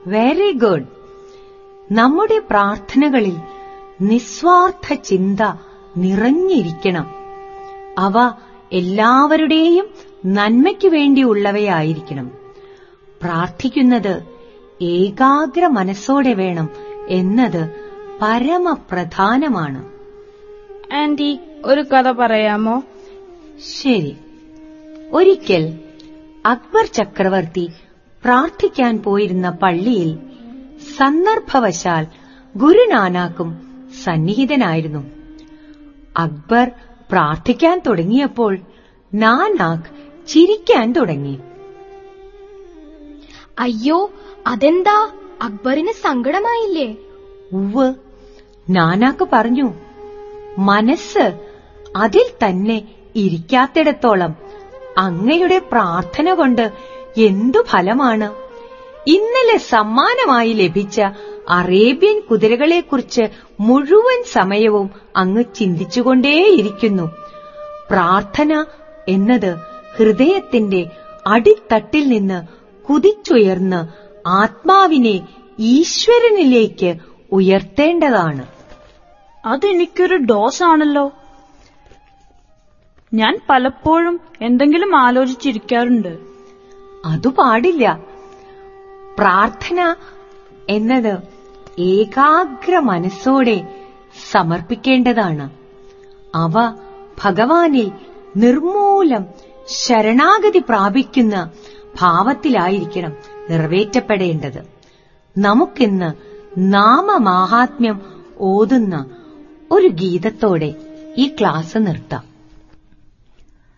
very good നമ്മുടെ പ്രാർത്ഥനകളിൽ നിസ്വാർത്ഥ ചിന്ത നിറഞ്ഞിരിക്കണം അവ എല്ലാവരുടെയും നന്മയ്ക്കു വേണ്ടിയുള്ളവയായിരിക്കണം പ്രാർത്ഥിക്കുന്നത് ഏകാഗ്ര മനസ്സോടെ വേണം എന്നത് പരമപ്രധാനമാണ് ആന്റി ഒരു കഥ പറയാമോ ശരി ഒരിക്കൽ അക്ബർ ചക്രവർത്തി പ്രാർത്ഥിക്കാൻ പോയിരുന്ന പള്ളിയിൽ സന്ദർഭവശാൽ ഗുരുനാനാക്കും സന്നിഹിതനായിരുന്നു അക്ബർ പ്രാർത്ഥിക്കാൻ തുടങ്ങിയപ്പോൾ നാനാക്ക് ചിരിക്കാൻ തുടങ്ങി അയ്യോ അതെന്താ അക്ബറിന് സങ്കടമായില്ലേ ഉവ് നാനാക്ക് പറഞ്ഞു മനസ്സ് അതിൽ തന്നെ ഇരിക്കാത്തിടത്തോളം അങ്ങയുടെ പ്രാർത്ഥന കൊണ്ട് എന്തു ഫലമാണ് ഇന്നലെ സമ്മാനമായി ലഭിച്ച അറേബ്യൻ കുതിരകളെക്കുറിച്ച് മുഴുവൻ സമയവും അങ്ങ് ചിന്തിച്ചുകൊണ്ടേയിരിക്കുന്നു പ്രാർത്ഥന എന്നത് ഹൃദയത്തിന്റെ അടിത്തട്ടിൽ നിന്ന് കുതിച്ചുയർന്ന് ആത്മാവിനെ ഈശ്വരനിലേക്ക് ഉയർത്തേണ്ടതാണ് അതെനിക്കൊരു ഡോസ് ആണല്ലോ ഞാൻ പലപ്പോഴും എന്തെങ്കിലും ആലോചിച്ചിരിക്കാറുണ്ട് അതു പാടില്ല പ്രാർത്ഥന എന്നത് ഏകാഗ്ര മനസ്സോടെ സമർപ്പിക്കേണ്ടതാണ് അവ ഭഗവാനിൽ നിർമൂലം ശരണാഗതി പ്രാപിക്കുന്ന ഭാവത്തിലായിരിക്കണം നിറവേറ്റപ്പെടേണ്ടത് നമുക്കിന്ന് നാമമാഹാത്മ്യം ഓതുന്ന ഒരു ഗീതത്തോടെ ഈ ക്ലാസ് നിർത്താം